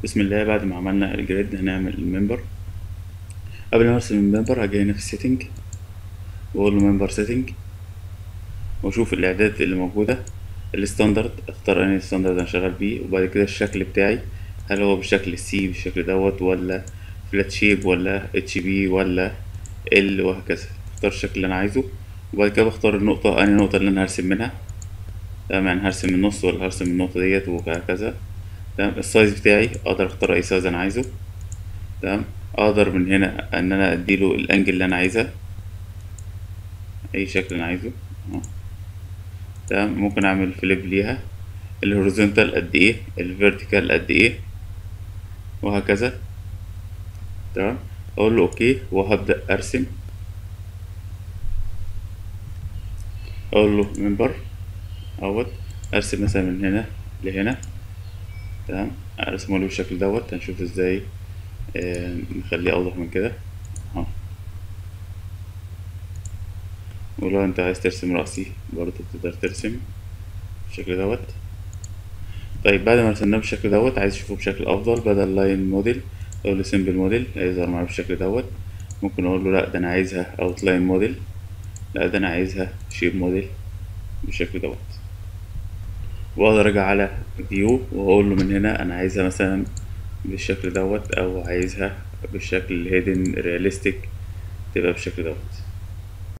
بسم الله بعد ما عملنا الجريد هنعمل الممبر قبل ما ارسم الممبر هاجي هنا في السيتنج واقول له ممبر سيتنج واشوف الاعدادات اللي موجوده الستاندرد اختار انهي ستاندرد انا شغال بيه وبعد كده الشكل بتاعي هل هو بالشكل السي بالشكل دوت ولا فلات شيب ولا اتش بي ولا ال وهكذا اختار الشكل اللي انا عايزه وبعد كده بختار النقطة انهي نقطة اللي انا هرسم منها تمام يعني هرسم من النص ولا هرسم من النقطة ديت وهكذا تمام السايز بتاعي اقدر اختار اي سايز انا عايزه تمام اقدر من هنا ان انا اديله الانجل اللي انا عايزها اي شكل انا عايزه اهو تمام ممكن اعمل فليب ليها الهوريزونتال قد ايه الفيرتيكال قد ايه وهكذا تمام اقول له اوكي وهبدأ ارسم اقول له منبر اهوت ارسم مثلا من هنا لهنا تمام ارسمه له بالشكل دوت هنشوف ازاي آه نخليه اوضح من كده اهو ولو انت عايز ترسم رأسي برضه تقدر ترسم بالشكل دوت طيب بعد ما رسمناه بالشكل دوت عايز اشوفه بشكل افضل بدل لاين موديل اقول له سيمبل موديل هيظهر معايا بالشكل دوت ممكن اقول له لا ده انا عايزها اوت لاين موديل لا ده انا عايزها شيب موديل بالشكل دوت واقدر ارجع على فيو واقول له من هنا انا عايزها مثلا بالشكل دوت او عايزها بالشكل الهيدن رياليستيك تبقى بالشكل دوت